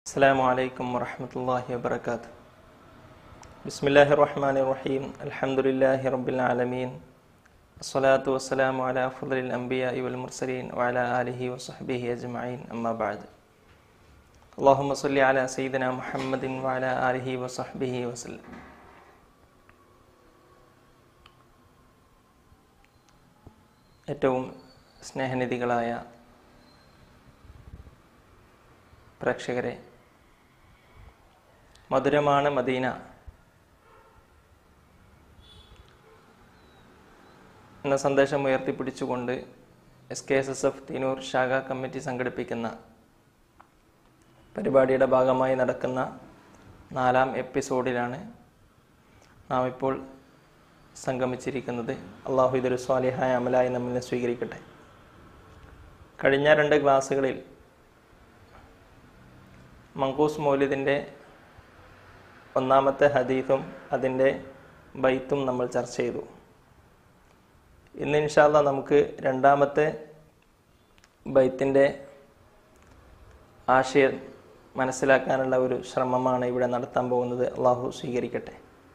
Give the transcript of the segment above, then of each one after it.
السلام عليكم ورحمة الله وبركاته بسم الله الرحمن الرحيم الحمد لله رب العالمين الصلاة والسلام على أفضل الأنبياء والمرسلين وعلى آله وصحبه أجمعين أما بعد اللهم صل على سيدنا محمد وعلى آله وصحبه وسلم ഏറ്റവും സ്നേഹനിധികളായ പ്രേക്ഷകരെ മധുരമാണ് മദീന എന്ന സന്ദേശം ഉയർത്തിപ്പിടിച്ചുകൊണ്ട് S K S S F Thinoor ശാഖ കമ്മിറ്റി സംഘടിപ്പിക്കുന്ന പരിപാടിയുടെ ഭാഗമായി നടക്കുന്ന നാലാം എപ്പിസോഡിലാണ് നാം ഇപ്പോൾ സംഗമിച്ചിരിക്കുന്നത് അള്ളാഹു ഇതൊരു സ്വാലിഹായ അമലായി നമ്മിനെ സ്വീകരിക്കട്ടെ കഴിഞ്ഞ രണ്ട് ക്ലാസ്സുകളിൽ മങ്കൂസ് മൗലിദിൻ്റെ ഒന്നാമത്തെ ഹദീഫും അതിൻ്റെ ബൈത്തും നമ്മൾ ചർച്ച ചെയ്തു ഇന്ന് ഇൻഷാല്ല നമുക്ക് രണ്ടാമത്തെ ബൈത്തിൻ്റെ ആശയം മനസ്സിലാക്കാനുള്ള ഒരു ശ്രമമാണ് ഇവിടെ നടത്താൻ പോകുന്നത് അള്ളാഹു സ്വീകരിക്കട്ടെ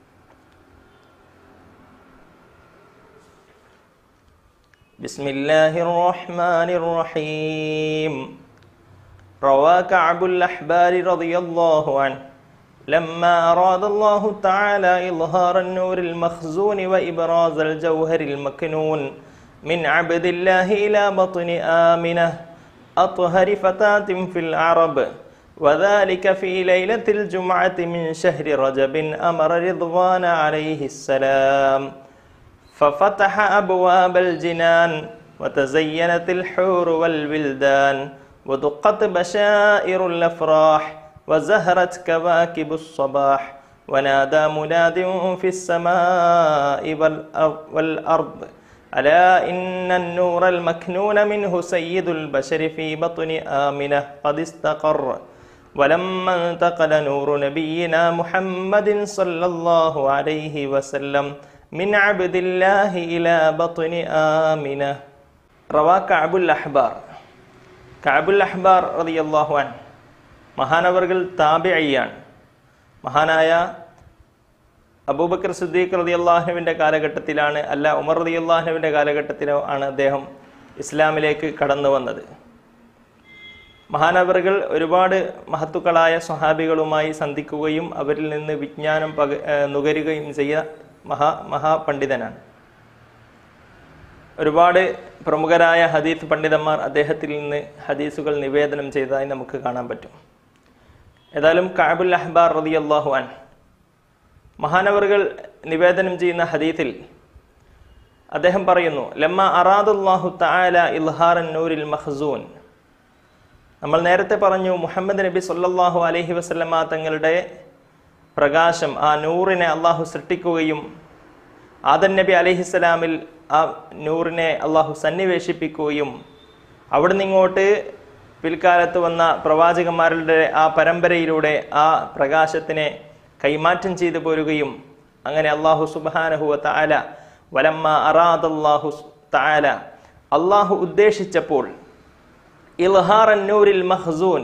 بسم الله الرحمن الرحيم روى كعب الأحبار رضي الله عنه لما أراد الله تعالى إظهار النور المخزون وإبراز الجوهر المكنون من عبد الله إلى بطن آمنة أطهر فتاة في العرب وذلك في ليلة الجمعة من شهر رجب أمر رضوان عليه السلام ففتح أبواب الجنان وتزينت الحور والولدان ودقت بشائر الأفراح وزهرت كواكب الصباح ونادى مناد في السماء والأرض ألا إن النور المكنون منه سيد البشر في بطن آمنة قد استقر ولما انتقل نور نبينا محمد صلى الله عليه وسلم من عبد الله إلى بطن آمنة روى كعب الأحبار കഅബുൽ അഹ്ബാർ റളിയല്ലാഹു അൻ മഹാനവർകൾ താബിഅയ്യാണ് മഹാനായ അബൂബക്കർ സിദ്ദീഖ് റളിയല്ലാഹുവിൻ്റെ കാലഘട്ടത്തിലാണ് അല്ല ഉമർ റളിയല്ലാഹുവിൻ്റെ കാലഘട്ടത്തിലോ ആണ് അദ്ദേഹം ഇസ്ലാമിലേക്ക് കടന്നു വന്നത് മഹാനവറുകൾ ഒരുപാട് മഹത്തുക്കളായ സ്വഹാബികളുമായി സന്ധിക്കുകയും അവരിൽ നിന്ന് വിജ്ഞാനം പക നുകരുകയും ചെയ്ത മഹാ മഹാപണ്ഡിതനാണ് ഒരുപാട് പ്രമുഖരായ ഹദീസ് പണ്ഡിതന്മാർ അദ്ദേഹത്തിൽ നിന്ന് ഹദീസുകൾ നിവേദനം ചെയ്തതായി നമുക്ക് കാണാൻ പറ്റും ഏതായാലും കാബുൽ അഹ്ബാർ റതി അള്ളാഹു അൻ മഹാനവറുകൾ നിവേദനം ചെയ്യുന്ന ഹദീത്തിൽ അദ്ദേഹം പറയുന്നു ലമ്മ അറാദുല്ലാഹു താല ഇൽഹാറൻ നൂരിൽ മഹ്സൂൻ നമ്മൾ നേരത്തെ പറഞ്ഞു മുഹമ്മദ് നബി സല്ലാഹു അലഹി വസ്ലമ തങ്ങളുടെ പ്രകാശം ആ നൂറിനെ അള്ളാഹു സൃഷ്ടിക്കുകയും ആദൻ നബി അലഹിസ്സലാമിൽ ആ നൂറിനെ അള്ളാഹു സന്നിവേശിപ്പിക്കുകയും അവിടുന്ന് ഇങ്ങോട്ട് പിൽക്കാലത്ത് വന്ന പ്രവാചകന്മാരുടെ ആ പരമ്പരയിലൂടെ ആ പ്രകാശത്തിനെ കൈമാറ്റം ചെയ്തു പോരുകയും അങ്ങനെ അള്ളാഹു സുബാനഹുവ താല വലമ്മ അറാദല്ലാഹു താല അള്ളാഹു ഉദ്ദേശിച്ചപ്പോൾ ഇൽഹാറന്നൂരിൽ മഹ്സൂൻ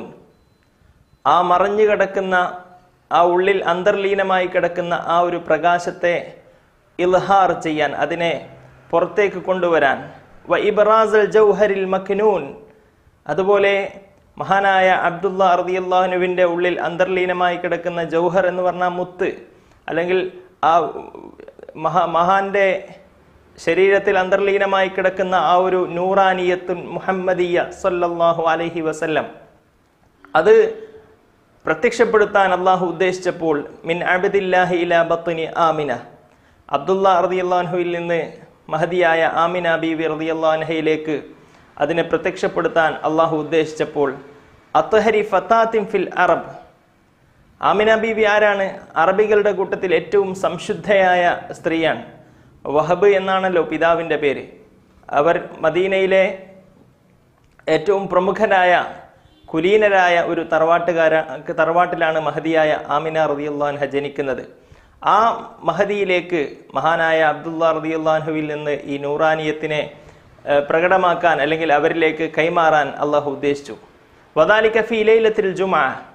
ആ മറഞ്ഞു കിടക്കുന്ന ആ ഉള്ളിൽ അന്തർലീനമായി കിടക്കുന്ന ആ ഒരു പ്രകാശത്തെ ഇൽഹാർ ചെയ്യാൻ അതിനെ പുറത്തേക്ക് കൊണ്ടുവരാൻ വ ഇബ്രാസൽ ജൗഹരിൽ മഖ്നൂൻ അതുപോലെ മഹാനായ അബ്ദുള്ള അർദിയല്ലാഹുനുവിൻ്റെ ഉള്ളിൽ അന്തർലീനമായി കിടക്കുന്ന ജൗഹർ എന്ന് പറഞ്ഞാൽ മുത്ത് അല്ലെങ്കിൽ ആ മഹാ മഹാന്റെ ശരീരത്തിൽ അന്തർലീനമായി കിടക്കുന്ന ആ ഒരു നൂറാനിയത്തുൻ മുഹമ്മദീയ സല്ലല്ലാഹു അലൈഹി വസല്ലം അത് പ്രത്യക്ഷപ്പെടുത്താൻ അള്ളാഹു ഉദ്ദേശിച്ചപ്പോൾ മിൻ അബദില്ലാഹി ഇല ബത്തുനി ആമിന അബ്ദുള്ള റതിയല്ലാൻഹുയിൽ നിന്ന് മഹദിയായ ആമിന ബീവി റതിയല്ലാൻഹയിലേക്ക് അതിനെ പ്രത്യക്ഷപ്പെടുത്താൻ അള്ളാഹു ഉദ്ദേശിച്ചപ്പോൾ അത്തഹരി ഫത്താത്തിം ഫിൽ അറബ് ആമിന ബീവി ആരാണ് അറബികളുടെ കൂട്ടത്തിൽ ഏറ്റവും സംശുദ്ധയായ സ്ത്രീയാണ് വഹബ് എന്നാണല്ലോ പിതാവിൻ്റെ പേര് അവർ മദീനയിലെ ഏറ്റവും പ്രമുഖരായ കുലീനരായ ഒരു തറവാട്ടുകാര തറവാട്ടിലാണ് മഹദിയായ ആമിന റതിയുല്ലാൻഹ ജനിക്കുന്നത് ആ മഹദിയിലേക്ക് മഹാനായ അബ്ദുള്ള റതിയുല്ലാൻഹുവിൽ നിന്ന് ഈ നൂറാനിയത്തിനെ പ്രകടമാക്കാൻ അല്ലെങ്കിൽ അവരിലേക്ക് കൈമാറാൻ അള്ളാഹു ഉദ്ദേശിച്ചു വദാലിക ഫി ലൈലത്തിൽ ജുമാ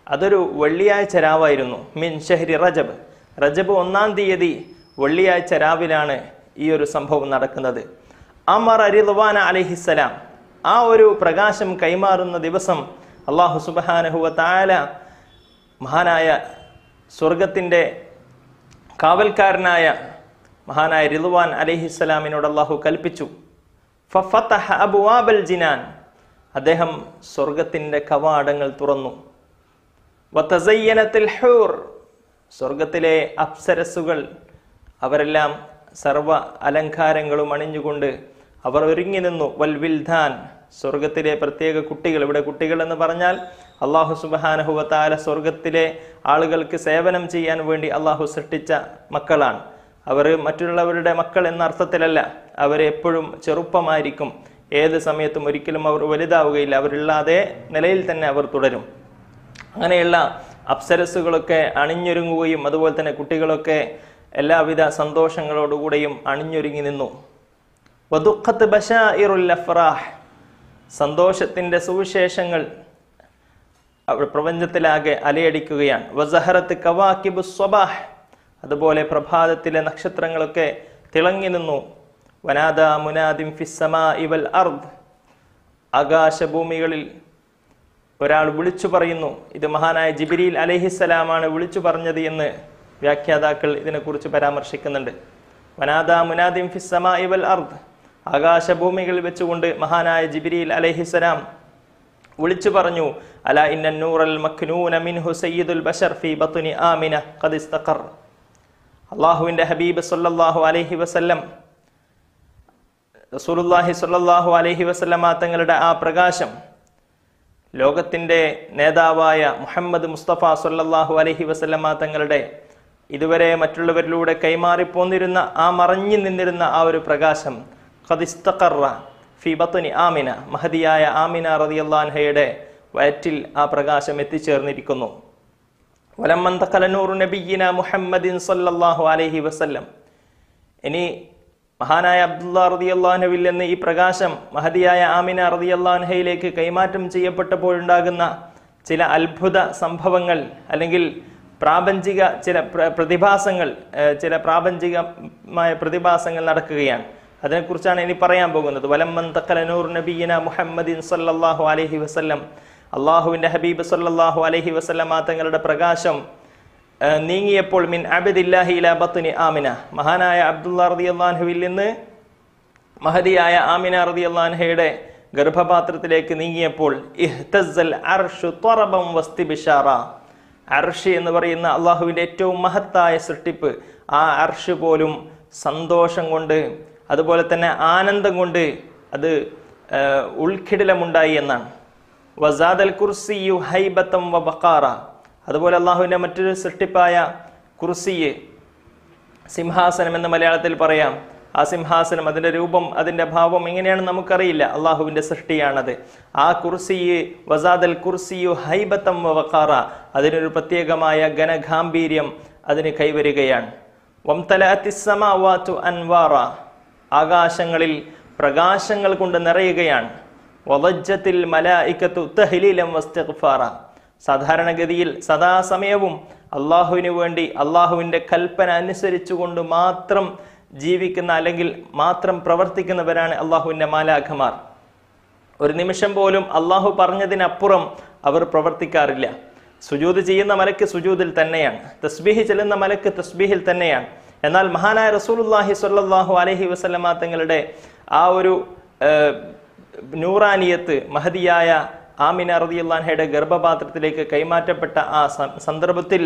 അതൊരു വെള്ളിയാഴ്ച രാവായിരുന്നു മിൻ ഷഹരി റജബ് റജബ് ഒന്നാം തീയതി വെള്ളിയാഴ്ച രാവിലാണ് ഈ ഒരു സംഭവം നടക്കുന്നത് അമർ റിദ്വാന അലഹിസലാം ആ ഒരു പ്രകാശം കൈമാറുന്ന ദിവസം അള്ളാഹു സുബാനഹുവ താല മഹാനായ സ്വർഗത്തിൻ്റെ കാവൽക്കാരനായ മഹാനായ റിദ്വാൻ അലഹിസ്സലാമിനോട് അള്ളാഹു കൽപ്പിച്ചു ഫഫത്തഹ അബുവാബൽ ജിനാൻ അദ്ദേഹം സ്വർഗത്തിൻ്റെ കവാടങ്ങൾ തുറന്നു വതസയ്യനത്തിൽ ഹൂർ സ്വർഗത്തിലെ അപ്സരസ്സുകൾ അവരെല്ലാം സർവ അലങ്കാരങ്ങളും അണിഞ്ഞുകൊണ്ട് അവർ ഒരുങ്ങി നിന്നു വൽ വിൽധാൻ സ്വർഗത്തിലെ പ്രത്യേക കുട്ടികൾ ഇവിടെ കുട്ടികൾ എന്ന് പറഞ്ഞാൽ അള്ളാഹു സുബാനഹുവത്താല സ്വർഗത്തിലെ ആളുകൾക്ക് സേവനം ചെയ്യാൻ വേണ്ടി അള്ളാഹു സൃഷ്ടിച്ച മക്കളാണ് അവർ മറ്റുള്ളവരുടെ മക്കൾ എന്ന അർത്ഥത്തിലല്ല അവർ എപ്പോഴും ചെറുപ്പമായിരിക്കും ഏത് സമയത്തും ഒരിക്കലും അവർ വലുതാവുകയില്ല അവരുള്ള അതേ നിലയിൽ തന്നെ അവർ തുടരും അങ്ങനെയുള്ള അപ്സരസ്സുകളൊക്കെ അണിഞ്ഞൊരുങ്ങുകയും അതുപോലെ തന്നെ കുട്ടികളൊക്കെ എല്ലാവിധ സന്തോഷങ്ങളോടുകൂടെയും അണിഞ്ഞൊരുങ്ങി നിന്നു വദുഖത്ത് ബഷാഇറുൽ അഫ്രാഹ് സന്തോഷത്തിൻ്റെ സുവിശേഷങ്ങൾ അവർ പ്രപഞ്ചത്തിലാകെ അലയടിക്കുകയാണ് വസഹറത്ത് കവാക്കിബു സ്വബാഹ് അതുപോലെ പ്രഭാതത്തിലെ നക്ഷത്രങ്ങളൊക്കെ തിളങ്ങി നിന്നു വനാദ മുനാദിം ഫിസ്സമാ ഇവൽ അർദ് ആകാശഭൂമികളിൽ ഒരാൾ വിളിച്ചു പറയുന്നു ഇത് മഹാനായ ജിബിരിൽ അലഹിസ്സലാമാണ് വിളിച്ചു പറഞ്ഞത് എന്ന് വ്യാഖ്യാതാക്കൾ ഇതിനെക്കുറിച്ച് പരാമർശിക്കുന്നുണ്ട് വനാദ മുനാദിം ഫിസ്സമാ ഇവൽ അർദ് ആകാശഭൂമികളിൽ വെച്ചുകൊണ്ട് മഹാനായ ജിബിരിൽ അലഹിസ്സലാം വിളിച്ചു പറഞ്ഞു അല ഇന്ന നൂറൽ മഖ്നൂന മിൻഹു സയ്യിദുൽ ബശർ ഫി ബത്നി ആമിന ഖദ് ഇസ്തഖർ അള്ളാഹുവിൻ്റെ ഹബീബ് സല്ലല്ലാഹു അലൈഹി വസല്ലം റസൂലുള്ളാഹി സ്വല്ലല്ലാഹു അലൈഹി വസല്ലമ തങ്ങളുടെ ആ പ്രകാശം ലോകത്തിൻ്റെ നേതാവായ മുഹമ്മദ് മുസ്തഫ സല്ലല്ലാഹു അലൈഹി വസല്ലമ തങ്ങളുടെ ഇതുവരെ മറ്റുള്ളവരിലൂടെ കൈമാറിപ്പോന്നിരുന്ന ആ മറഞ്ഞു നിന്നിരുന്ന ആ ഒരു പ്രകാശം ഖദിസ്തഖറ ഫി ബത്നി ആമിന മഹദിയായ ആമിന റളിയല്ലാഹുഅൻഹയുടെ വയറ്റിൽ ആ പ്രകാശം എത്തിച്ചേർന്നിരിക്കുന്നു വലമ്മൻ തഖലനൂറു നബിയിന മുഹമ്മദിൻ സല്ലല്ലാഹു അലൈഹി വസല്ലം ഇനി മഹാനായ അബ്ദുല്ലാ റളിയല്ലാഹുവിൽ നിന്ന് ഈ പ്രകാശം മഹദിയായ ആമിന റളിയല്ലാഹുഹയിലേക്ക് കൈമാറ്റം ചെയ്യപ്പെട്ടപ്പോഴുണ്ടാകുന്ന ചില അത്ഭുത സംഭവങ്ങൾ അല്ലെങ്കിൽ പ്രാപഞ്ചിക ചില പ്ര- പ്രതിഭാസങ്ങൾ ഏഹ് ചില പ്രാപഞ്ചികമായ പ്രതിഭാസങ്ങൾ നടക്കുകയാണ് അതിനെക്കുറിച്ചാണ് ഇനി പറയാൻ പോകുന്നത് വലമ്മൻ തഖലനൂർ നബിയിന മുഹമ്മദിൻ സല്ലല്ലാഹു അലൈഹി വസല്ലം അള്ളാഹുവിൻ്റെ ഹബീബ് സല്ലല്ലാഹു അലൈഹി വസല്ലമ തങ്ങളുടെ പ്രകാശം ഏഹ് നീങ്ങിയപ്പോൾ മിൻ അബദില്ലാഹി ഇലാ ബത്നി ആമിന മഹാനായ അബ്ദുള്ള റളിയല്ലാഹുവിൽ നിന്ന് മഹദിയായ ആമിന റളിയല്ലാഹുഹയുടെ ഗർഭപാത്രത്തിലേക്ക് നീങ്ങിയപ്പോൾ ഇഹ്തസ്സൽ അർഷു ത്വറബം വസ്തിബിഷാറ അർഷ് എന്ന് പറയുന്ന അള്ളാഹുവിൻ്റെ ഏറ്റവും മഹത്തായ സൃഷ്ടിപ്പ് ആ അർഷ് പോലും സന്തോഷം കൊണ്ട് അതുപോലെ തന്നെ ആനന്ദം കൊണ്ട് അത് ഏഹ്, ഉൾക്കിടിലമുണ്ടായി എന്നാണ് വസാദൽ കുർസിയു ഹൈബത്തം വ ബക്കാറ അതുപോലെ അള്ളാഹുവിൻ്റെ മറ്റൊരു സൃഷ്ടിപ്പായ കുർസിയ് സിംഹാസനം എന്ന് മലയാളത്തിൽ പറയാം ആ സിംഹാസനം അതിൻ്റെ രൂപം അതിൻ്റെ ഭാവം എങ്ങനെയാണെന്ന് നമുക്കറിയില്ല അള്ളാഹുവിൻ്റെ സൃഷ്ടിയാണത് ആ കുർസിയ് വസാദൽ കുർസിയു ഹൈബത്തം വ വഖാറ അതിനൊരു പ്രത്യേകമായ ഘനഗാംഭീര്യം അതിന് കൈവരികയാണ് വംതലഅത്തിസ്സമാവാതു അൻവാറ ആകാശങ്ങളിൽ പ്രകാശങ്ങൾ കൊണ്ട് നിറയുകയാണ് വലജ്ജത്തിൽ മലായിക്കത്തു തഹ്ലീലം വസ്തിഗ്ഫാറ സാധാരണഗതിയിൽ സദാസമയവും അള്ളാഹുവിന് വേണ്ടി അള്ളാഹുവിൻ്റെ കൽപ്പന അനുസരിച്ചുകൊണ്ട് മാത്രം ജീവിക്കുന്ന അല്ലെങ്കിൽ മാത്രം പ്രവർത്തിക്കുന്നവരാണ് അള്ളാഹുവിൻ്റെ മാലാഖമാർ ഒരു നിമിഷം പോലും അള്ളാഹു പറഞ്ഞതിനപ്പുറം അവർ പ്രവർത്തിക്കാറില്ല സുജൂദ് ചെയ്യുന്ന മലക്ക് സുജൂദിൽ തന്നെയാണ് തസ്ബീഹ് ചെല്ലുന്ന മലക്ക് തസ്ബീഹിൽ തന്നെയാണ് എന്നാൽ മഹാനായ റസൂലുള്ളാഹി സ്വല്ലല്ലാഹു അലൈഹി വസല്ലമ തങ്ങളുടെ ആ ഒരു ഏഹ്, നൂറാനിയത്ത് മഹദിയായ ആമിന റളിയല്ലാഹുഅൻഹയുടെ ഗർഭപാത്രത്തിലേക്ക് കൈമാറ്റപ്പെട്ട ആ സ- സന്ദർഭത്തിൽ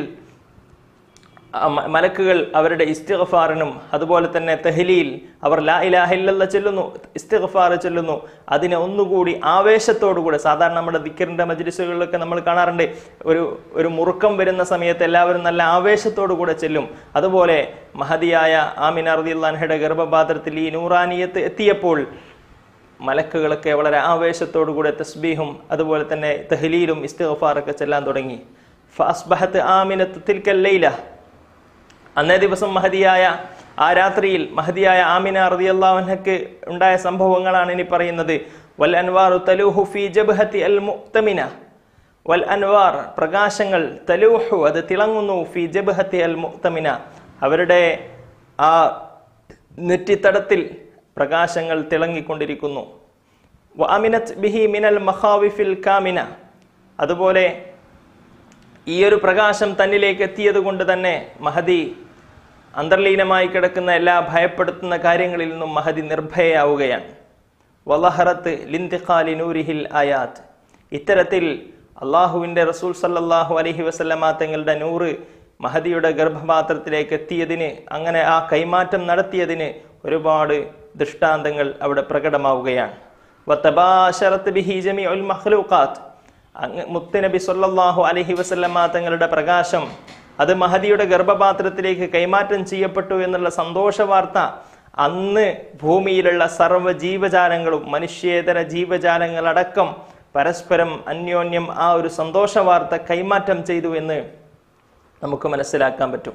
ആ മ- മലക്കുകൾ അവരുടെ ഇസ്തിഗ്ഫാറിനും അതുപോലെ തന്നെ തെഹ്ലീൽ അവർ ലാ ഇലാഹ ഇല്ലല്ല ചൊല്ലുന്നു ഇസ്തിഗ്ഫാർ ചൊല്ലുന്നു അതിനെ ഒന്നുകൂടി ആവേശത്തോടുകൂടെ സാധാരണ നമ്മുടെ ദിക്കറിന്റെ മജ്ലിസുകളിലൊക്കെ നമ്മൾ കാണാറുണ്ട് ഒരു ഒരു മുറുക്കം വരുന്ന സമയത്ത് എല്ലാവരും നല്ല ആവേശത്തോടു കൂടെ ചെല്ലും അതുപോലെ മഹദിയായ ആമിന റളിയല്ലാഹുഅൻഹയുടെ ഗർഭപാത്രത്തിൽ ഈ നൂറാനിയത്ത് എത്തിയപ്പോൾ മലക്കുകളൊക്കെ വളരെ ആവേശത്തോടു കൂടെ തസ്ബീഹും അതുപോലെ തന്നെ തെഹ്ലീലും ഇസ്തിഗ്ഫാറൊക്കെ ചെല്ലാൻ തുടങ്ങി ഫഅസ്ബഹത്ത് ആമിനത്ത് തിൽക്കൽ ലൈല അന്നേ ദിവസം മഹതിയായ ആ രാത്രിയിൽ മഹതിയായ ആമിന റളിയല്ലാഹുഅൻഹക്ക് ഉണ്ടായ സംഭവങ്ങളാണ് ഇനി പറയുന്നത് വൽ അൻവാറു തലൂഹു ഫീ ജബ്ഹത്തി അൽ മുഅ്തമിന വൽ അൻവാർ പ്രകാശങ്ങൾ തലൂഹു അത് തിളങ്ങുന്നു ഫി ജബ്ഹത്തി അൽ മുക്തമിന അവരുടെ ആ നെറ്റിത്തടത്തിൽ പ്രകാശങ്ങൾ തിളങ്ങിക്കൊണ്ടിരിക്കുന്നു വഅമിനത് ബിഹി മിനൽ മഖാവിഫിൽ കാമിന അതുപോലെ ഈ ഒരു പ്രകാശം തന്നിലേക്ക് എത്തിയത് കൊണ്ട് തന്നെ മഹദി അന്തർലീനമായി കിടക്കുന്ന എല്ലാ ഭയപ്പെടുത്തുന്ന കാര്യങ്ങളിൽ നിന്നും മഹദി നിർഭയയാവുകയാണ് വലഹറത്ത് ലിന്തിഖാലി നൂരിഹിൽ ആയാത്ത് ഇത്തരത്തിൽ അള്ളാഹുവിൻ്റെ റസൂൽ സല്ലല്ലാഹു അലൈഹി വസല്ലമ തങ്ങളുടെ നൂറ് മഹദിയുടെ ഗർഭപാത്രത്തിലേക്ക് എത്തിയതിന് അങ്ങനെ ആ കൈമാറ്റം നടത്തിയതിന് ഒരുപാട് ദൃഷ്ടാന്തങ്ങൾ അവിടെ പ്രകടമാവുകയാണ് വത്തബാശറത്ത് ബിഹി ജമീഉൽ മഖ്ലൂഖാത്ത് അങ്ങ് മുത്തുനബി സല്ലല്ലാഹു അലൈഹി വസല്ലമ തങ്ങളുടെ പ്രകാശം അത് മഹദിയുടെ ഗർഭപാത്രത്തിലേക്ക് കൈമാറ്റം ചെയ്യപ്പെട്ടു എന്നുള്ള സന്തോഷ വാർത്ത അന്ന് ഭൂമിയിലുള്ള സർവ്വ ജീവജാലങ്ങളും മനുഷ്യേതര ജീവജാലങ്ങളടക്കം പരസ്പരം അന്യോന്യം ആ ഒരു സന്തോഷ വാർത്ത കൈമാറ്റം ചെയ്തു എന്ന് നമുക്ക് മനസ്സിലാക്കാൻ പറ്റും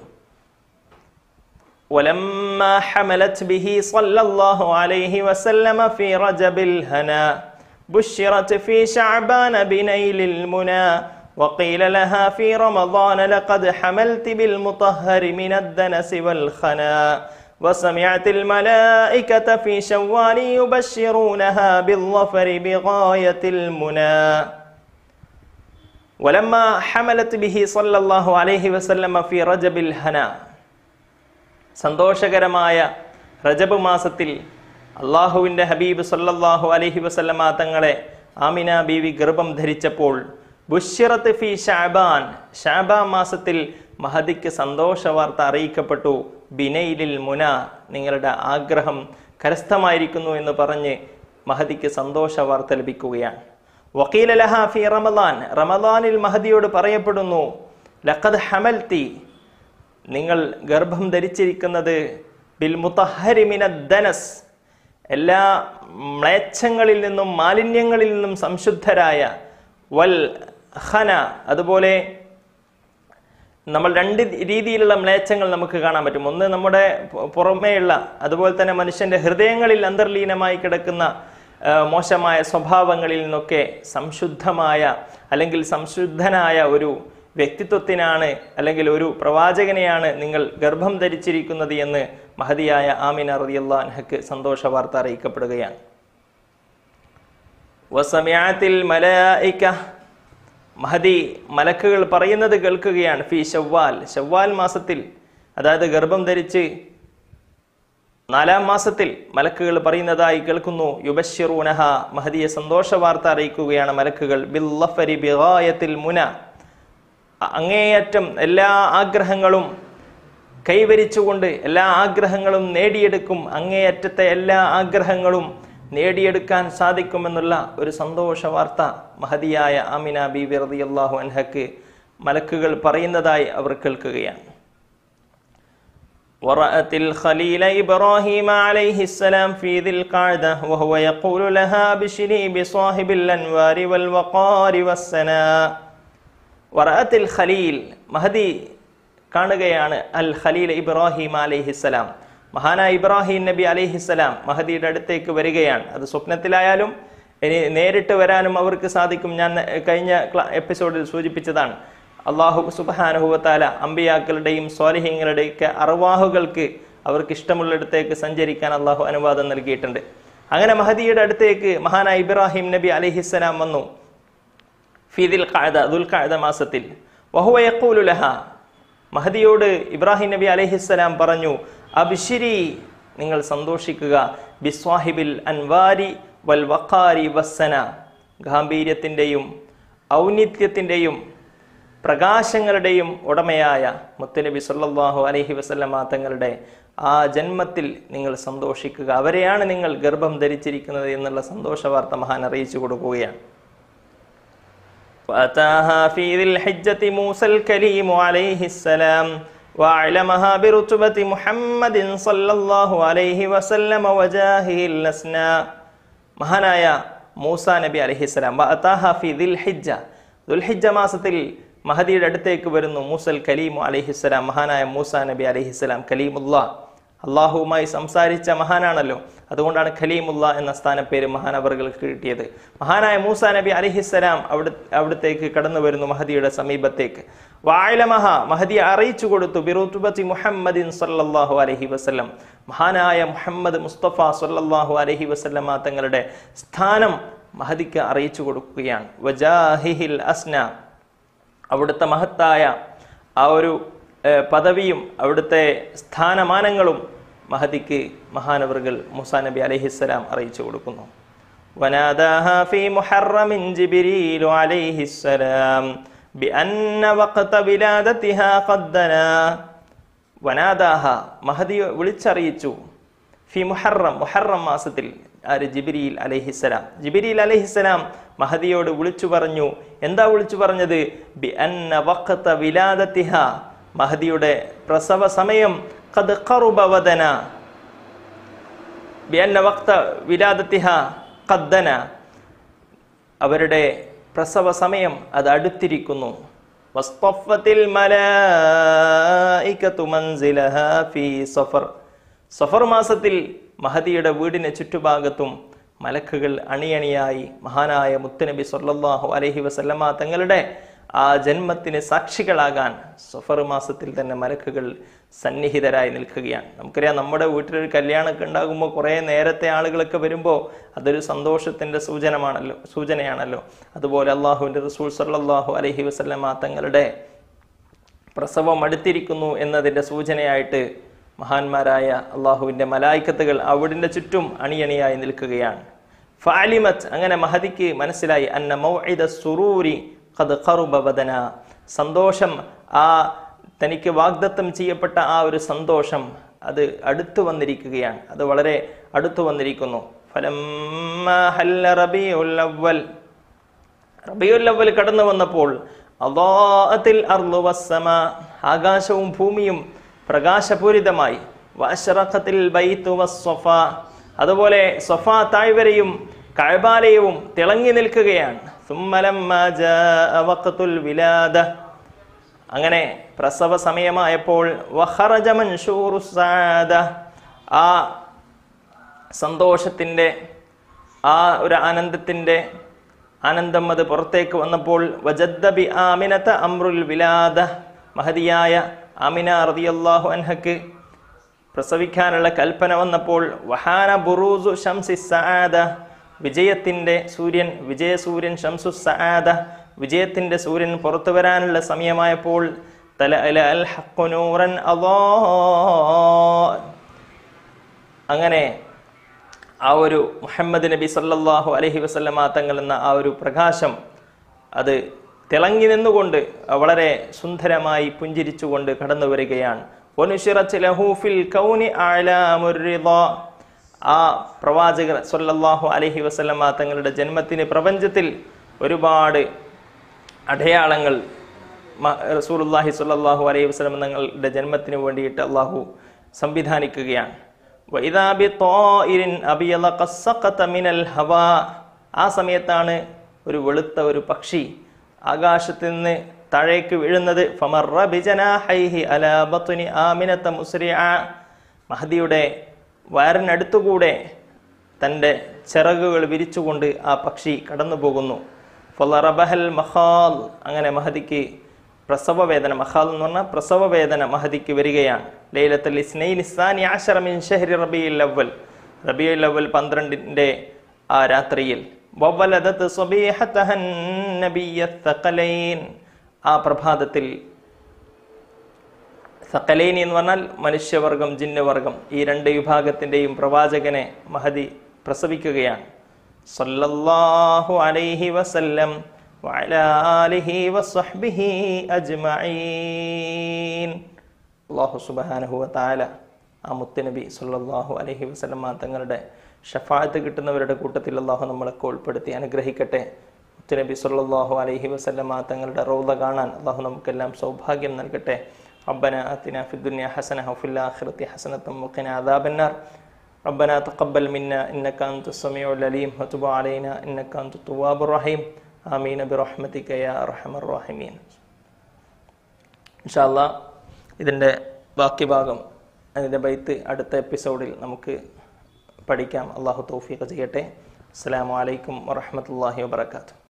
ولما حملت به صلى الله عليه وسلم في رجب الهنا بشرت في شعبان بنيل المنى وقيل لها في رمضان لقد حملت بالمطهر من الدنس والخنا وسمعت الملائكة في شوال يبشرونها بالظفر بغاية المنى ولما حملت به صلى الله عليه وسلم في رجب الهنا സന്തോഷകരമായ റജബ് മാസത്തിൽ അള്ളാഹുവിൻ്റെ ഹബീബ് സല്ലല്ലാഹു അലൈഹി വസല്ലമ തങ്ങളെ ആമിന ബീവി ഗർഭം ധരിച്ചപ്പോൾ ബുഷിറത്ത് ഫി ഷാബാൻ ഷാബാൻ മാസത്തിൽ മഹദിക്ക് സന്തോഷ വാർത്ത അറിയിക്കപ്പെട്ടു ബിനൈലിൽ മുന നിങ്ങളുടെ ആഗ്രഹം കരസ്ഥമായിരിക്കുന്നു എന്ന് പറഞ്ഞ് മഹദിക്ക് സന്തോഷ വാർത്ത ലഭിക്കുകയാണ് വക്കീല ലഹ ഫി റമദാൻ റമദാനിൽ മഹദിയോട് പറയപ്പെടുന്നു ലഖദ് ഹമൽത്തി നിങ്ങൾ ഗർഭം ധരിച്ചിരിക്കുന്നത് ബിൽ മുത്തഹരിമിന ധനസ് എല്ലാ മ്ലേച്ഛങ്ങളിൽ നിന്നും മാലിന്യങ്ങളിൽ നിന്നും സംശുദ്ധരായ വൽ ഖന അതുപോലെ നമ്മൾ രണ്ട് രീതിയിലുള്ള മ്ലേച്ഛങ്ങൾ നമുക്ക് കാണാൻ പറ്റും ഒന്ന് നമ്മുടെ പു- പുറമേയുള്ള അതുപോലെ തന്നെ മനുഷ്യന്റെ ഹൃദയങ്ങളിൽ അന്തർലീനമായി കിടക്കുന്ന ആ, മോശമായ സ്വഭാവങ്ങളിൽ നിന്നൊക്കെ സംശുദ്ധമായ അല്ലെങ്കിൽ സംശുദ്ധനായ ഒരു വ്യക്തിത്വത്തിനാണ് അല്ലെങ്കിൽ ഒരു പ്രവാചകനെയാണ് നിങ്ങൾ ഗർഭം ധരിച്ചിരിക്കുന്നത് എന്ന് മഹതിയായ ആമിന റളിയല്ലാഹുഅൻഹക്ക് സന്തോഷ വാർത്ത അറിയിക്കപ്പെടുകയാണ് വസമിയാത്തിൽ മലായിക്ക മഹദി മലക്കുകൾ പറയുന്നത് കേൾക്കുകയാണ് ഫി ഷവ്വാൽ ഷവ്വാൽ മാസത്തിൽ അതായത് ഗർഭം ധരിച്ച് നാലാം മാസത്തിൽ മലക്കുകൾ പറയുന്നതായി കേൾക്കുന്നു യുബശ്ശിറൂനഹ മഹദിയെ സന്തോഷ വാർത്ത അറിയിക്കുകയാണ് മലക്കുകൾ ബില്ലഫരി ബിഗായത്തിൽ മുന അങ്ങേയറ്റം എല്ലാ ആഗ്രഹങ്ങളും കൈവരിച്ചുകൊണ്ട് എല്ലാ ആഗ്രഹങ്ങളും നേടിയെടുക്കും അങ്ങേയറ്റത്തെ എല്ലാ ആഗ്രഹങ്ങളും നേടിയെടുക്കാൻ സാധിക്കുമെന്നുള്ള ഒരു സന്തോഷ വാർത്ത മഹതിയായ ആമിന ബീബി റളിയല്ലാഹു അൻഹക്ക് മലക്കുകൾ പറയുന്നതായി അവർ കേൾക്കുകയാണ് ورأت الخليل إبراهيم عليه السلام في ذي القعدة وهو يقول لها بشري بصاحب الأنوار والوقار والسناء ورأت الخليل മഹദി കാണുകയാണ് അൽ ഖലീൽ ഇബ്രാഹിം അലൈഹിസ്സലാം മഹാനായ ഇബ്രാഹിം നബി അലൈഹിസ്സലാം മഹദിയുടെ അടുത്തേക്ക് വരികയാണ് അത് സ്വപ്നത്തിലായാലും ഇനി നേരിട്ട് വരാനും അവർക്ക് സാധിക്കും ഞാൻ കഴിഞ്ഞ ക്ലാ- എപ്പിസോഡിൽ സൂചിപ്പിച്ചതാണ് അള്ളാഹു സുബാനുഹുവത്താല അമ്പിയാക്കളുടെയും സ്വാലിഹ്യങ്ങളുടെയൊക്കെ അറവാഹുകൾക്ക് അവർക്ക് ഇഷ്ടമുള്ളിടത്തേക്ക് സഞ്ചരിക്കാൻ അള്ളാഹു അനുവാദം നൽകിയിട്ടുണ്ട് അങ്ങനെ മഹദിയുടെ അടുത്തേക്ക് മഹാനായ ഇബ്രാഹിം നബി അലൈഹിസ്സലാം വന്നു ഫീദിൽ ഖഅദ ദുൽ ഖഅദ മാസത്തിൽ വഹുവ യഖൂലു ലഹ മഹദിയോട് ഇബ്രാഹിം നബി അലൈഹിസ്സലാം പറഞ്ഞു അബ്ശിരി നിങ്ങൾ സന്തോഷിക്കുക ബിസ്വാഹിബിൽ അൻവാരി വൽ വഖാരി വസ്സന ഗാംഭീര്യത്തിൻ്റെയും ഔന്നിത്യത്തിൻ്റെയും പ്രകാശങ്ങളുടെയും ഉടമയായ മുത്തനബി സല്ലല്ലാഹു അലൈഹി വസല്ലമ തങ്ങളുടെ ആ ജന്മത്തിൽ നിങ്ങൾ സന്തോഷിക്കുക അവരെയാണ് നിങ്ങൾ ഗർഭം ധരിച്ചിരിക്കുന്നത് എന്നുള്ള സന്തോഷ വാർത്ത മഹാൻ അറിയിച്ചു കൊടുക്കുകയാണ് فأتاها في ذي الحجة موسى الكليم عليه السلام وأعلمها برتبة محمد صلى الله عليه وسلم وجاهه الأسنى മഹാനായ മൂസ നബി അലഹിസ്സലാം വഅതാഹ ഫി ദിൽ ഹിജ്ജ ദുൽഹിജ്ജ മാസത്തിൽ മഹദിയുടെ അടുത്തേക്ക് വരുന്നു മൂസൽ കലീമു അലഹിസ്സലാം മഹാനായ മൂസ നബി അലഹിസ്സലാം കലീമുല്ലാ അള്ളാഹുവുമായി സംസാരിച്ച മഹാനാണല്ലോ അതുകൊണ്ടാണ് ഖലീമുല്ല എന്ന സ്ഥാനപ്പേര് മഹാനവറുകൾക്ക് കിട്ടിയത് മഹാനായ മൂസ നബി അലിഹിസ്സലാം അവിടെ അവിടത്തേക്ക് കടന്നു വരുന്നു മഹദിയുടെ സമീപത്തേക്ക് വായലമഹ മഹദി അറിയിച്ചു കൊടുത്തു ബിറുത്തുബത്തി മുഹമ്മദിൻ സല്ലല്ലാഹു അലൈഹി വസല്ലം മഹാനായ മുഹമ്മദ് മുസ്തഫ സല്ലല്ലാഹു അലൈഹി വസല്ലമ തങ്ങളുടെ സ്ഥാനം മഹദിക്ക് അറിയിച്ചു കൊടുക്കുകയാണ് വജാഹിഹിൽ അസ്ന അവിടുത്തെ മഹത്തായ ആ ഒരു ഏഹ്, പദവിയും അവിടുത്തെ സ്ഥാനമാനങ്ങളും മഹദിക്ക് മഹാനവറുകൾ മുസാ നബി അലൈഹിസ്സലാം അറിയിച്ചു കൊടുക്കുന്നു وناداها في محرم جبريل عليه السلام بأن وقت ولادتها قد دنا വനാദാഹ മഹദി വിളിച്ചറിയിച്ചു ഫി മുഹറം മുഹറം മാസത്തിൽ ആര് ജിബിരിയിൽ അലഹിസ്സലാം ജിബിരിയിൽ അലഹിസ്സലാം മഹദിയോട് വിളിച്ചു പറഞ്ഞു എന്താ വിളിച്ചു പറഞ്ഞത് ബി അന്ന വഖത വിലാദത്തിഹ മഹദിയുടെ പ്രസവ സമയം ഖദ് ഖറുബ വദന ബി അന്ന വഖത വിലാദത്തിഹ ഖദ്ദന അവരുടെ പ്രസവ സമയം അത് അടുത്തിരിക്കുന്നു വസ്തഫത്തിൽ മലായികത്തു മൻസിലഹാ ഫീ സഫർ സഫർ മാസത്തിൽ മഹദിയുടെ വീടിന് ചുറ്റുഭാഗത്തും മലക്കുകൾ അണിയണിയായി മഹാനായ മുത്തുനബി സല്ലല്ലാഹു അലൈഹി വസല്ലമ തങ്ങളുടെ ആ ജന്മത്തിന് സാക്ഷികളാകാൻ സഫർ മാസത്തിൽ തന്നെ മലക്കുകൾ സന്നിഹിതരായി നിൽക്കുകയാണ് നമുക്കറിയാം നമ്മുടെ വീട്ടിലൊരു കല്യാണമൊക്കെ ഉണ്ടാകുമ്പോൾ കുറേ നേരത്തെ ആളുകളൊക്കെ വരുമ്പോൾ അതൊരു സന്തോഷത്തിൻ്റെ സൂചനമാണല്ലോ സൂചനയാണല്ലോ അതുപോലെ അള്ളാഹുവിൻ്റെ റസൂൽ സല്ലല്ലാഹു അലൈഹി വസല്ലമ തങ്ങളുടെ പ്രസവം അടുത്തിരിക്കുന്നു എന്നതിൻ്റെ സൂചനയായിട്ട് മഹാന്മാരായ അള്ളാഹുവിൻ്റെ മലായിക്കത്തുകൾ അവിടിൻ്റെ ചുറ്റും അണിയണിയായി നിൽക്കുകയാണ് ഫാലിമത്ത് അങ്ങനെ മഹദിക്ക് മനസ്സിലായി അന്ന മൗഇദ സുറൂരി ഖദ് ഖറുബ ബദന സന്തോഷം ആ തനിക്ക് വാഗ്ദത്തം ചെയ്യപ്പെട്ട ആ ഒരു സന്തോഷം അത് അടുത്തു വന്നിരിക്കുകയാണ് അത് വളരെ അടുത്തു വന്നിരിക്കുന്നു ഫലമ്മ ഹല്ല റബീഉൽ അവ്വൽ റബിയുൽ അവൽ കടന്നു വന്നപ്പോൾ അള്ളാഅത്തിൽ അർളു വസ്സമ ആകാശവും ഭൂമിയും പ്രകാശപൂരിതമായി വഅശ്റഖത്തിൽ ബൈത്തു വസ്സഫ അതുപോലെ സഫ താഴ്വരയും കഴബാലയവും തിളങ്ങി നിൽക്കുകയാണ് സുമ്മലമ്മ ജാഅ വഖ്തുൽ വിലാദ അങ്ങനെ പ്രസവ സമയമായപ്പോൾ വഖറജ മൻഷൂറു സാദ ആ സന്തോഷത്തിൻ്റെ ആ ഒരു ആനന്ദത്തിൻ്റെ ആനന്ദം അത് പുറത്തേക്ക് വന്നപ്പോൾ വജദ്ദബി ആമിനത അമ്രുൽ വിലാദ മഹതിയായ ആമിന റളിയല്ലാഹു അൻഹക്ക് പ്രസവിക്കാനുള്ള കൽപ്പന വന്നപ്പോൾ വഹാന ബുറൂസു ഷംസി സആദ വിജയത്തിൻ്റെ സൂര്യൻ വിജയസൂര്യൻ ഷംസു സആദ വിജയത്തിൻ്റെ സൂര്യൻ പുറത്തു വരാനുള്ള സമയമായപ്പോൾ തല അല അൽ ഹഖ്ഖു നൂറൻ അല്ലാ അങ്ങനെ ആ ഒരു മുഹമ്മദ് നബി സല്ലല്ലാഹു അലൈഹി വസല്ലമ തങ്ങൾ എന്ന ആ ഒരു പ്രകാശം അത് തിളങ്ങി നിന്നുകൊണ്ട് വളരെ സുന്ദരമായി പുഞ്ചിരിച്ചുകൊണ്ട് കടന്നു വരികയാണ് വനുശിറത്ത് ലഹു ഫിൽ കൗനി അഅലാമുർ റിളാ. ആ പ്രവാചകർ സല്ലല്ലാഹു അലൈഹി വസല്ലമ തങ്ങളുടെ ജന്മത്തിന് പ്രപഞ്ചത്തിൽ ഒരുപാട് അടയാളങ്ങൾ മ- റസൂലുള്ളാഹി സ്വല്ലല്ലാഹു അലൈഹി വസല്ലം തങ്ങളുടെ ജന്മത്തിന് വേണ്ടിയിട്ട് അള്ളാഹു സംവിധാനിക്കുകയാണ് വഇദാ ബിത്വാഇരിൻ അബിയള ഖസ്സഖത മിനൽ ഹവാ ആ സമയത്താണ് ഒരു വെളുത്ത ഒരു പക്ഷി ആകാശത്ത് നിന്ന് താഴേക്ക് വീഴുന്നത് ഫമറ ബിജനാഹൈഹി അലാ ബത്നി ആമിനത മുസ്രിഅ മഹദിയുടെ വയറിനടുത്തുകൂടെ തൻ്റെ ചിറകുകൾ വിരിച്ചുകൊണ്ട് ആ പക്ഷി കടന്നു പോകുന്നു ഫലറബഹൽ മഹാൽ അങ്ങനെ മഹദിക്ക് പ്രസവ വേദന മഹാൽ എന്ന് പറഞ്ഞാൽ പ്രസവ വേദന മഹദിക്ക് വരികയാണ് ലൈലത്തുൽ ഇസ്നൈൻ ഇസ്സാനി ആശറ മിൻ ഷഹ്രി റബിയുൽ അവൽ റബിയുൽ അവൽ പന്ത്രണ്ടിൻ്റെ ആ രാത്രിയിൽ വവലദത് സ്വബീഹതഹൻ നബിയ്യ ثقلين ആ പ്രഭാതത്തിൽ സക്കലൈനി എന്ന് പറഞ്ഞാൽ മനുഷ്യവർഗം ജിന്നവർഗം ഈ രണ്ട് വിഭാഗത്തിൻ്റെയും പ്രവാചകനെ മഹദി പ്രസവിക്കുകയാണ് സല്ലല്ലാഹു അലൈഹി വസല്ലം വഅലാ ആലിഹി വസ്വഹ്ബിഹി അജ്മഈൻ അല്ലാഹു സുബ്ഹാനഹു വ തആല ആ മുത്തുനബി സല്ലല്ലാഹു അലൈഹി വസല്ലം തങ്ങളുടെ ഷഫാഅത്ത് കിട്ടുന്നവരുടെ കൂട്ടത്തിൽ അല്ലാഹു നമ്മളൊക്കെ ഉൾപ്പെടുത്തി അനുഗ്രഹിക്കട്ടെ മുത്തുനബി സല്ലല്ലാഹു അലൈഹി വസല്ലം തങ്ങളുടെ റൗദ കാണാൻ അല്ലാഹു നമുക്കെല്ലാം സൗഭാഗ്യം നൽകട്ടെ ربنا آتنا في الدنيا حسنة وفي الآخرة حسنة وقنا عذاب النار ربنا تقبل منا إنك أنت السميع العليم وتب علينا إنك أنت التواب الرحيم آمين برحمتك يا أرحم الراحمين ഇൻഷാല്ല ഇതിൻ്റെ ബാക്കി ഭാഗം അതിൻ്റെ ബൈത്ത് അടുത്ത എപ്പിസോഡിൽ നമുക്ക് പഠിക്കാം അള്ളാഹു തൗഫീഖ് ചെയ്യട്ടെ അസ്സാം വലൈക്കും വറഹമത്തല്ലാഹി വാബർക്കാത്തു